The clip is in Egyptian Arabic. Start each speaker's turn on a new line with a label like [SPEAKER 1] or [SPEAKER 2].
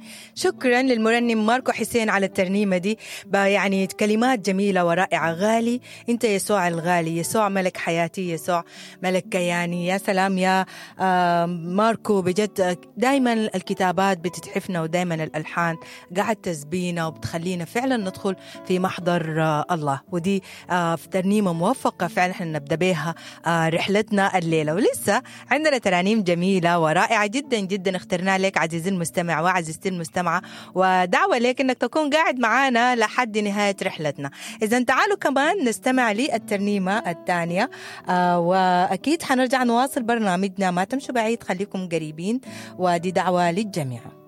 [SPEAKER 1] شكرا للمرنم ماركو حسين على الترنيمة دي يعني كلمات جميلة ورائعة غالي أنت يسوع الغالي يسوع ملك حياتي يسوع ملك كياني يا سلام يا ماركو بجد دائما الكتابات بتتحفنا ودائما الألحان قاعد تسبينا وبتخلينا فعلا ندخل في محضر الله ودي في ترنيمة موفقة فعلا احنا نبدأ بها رحلتنا الليلة ولسه عندنا ترانيم جميلة ورائعة جدا جدا اخترنا لك عزيزي المستمع وعزيزتي المستمعة ودعوة لك انك تكون قاعد معنا لحد نهاية رحلتنا اذا تعالوا كمان نستمع للترنيمة الثانية آه واكيد حنرجع نواصل برنامجنا ما تمشوا بعيد خليكم قريبين ودي دعوة للجميع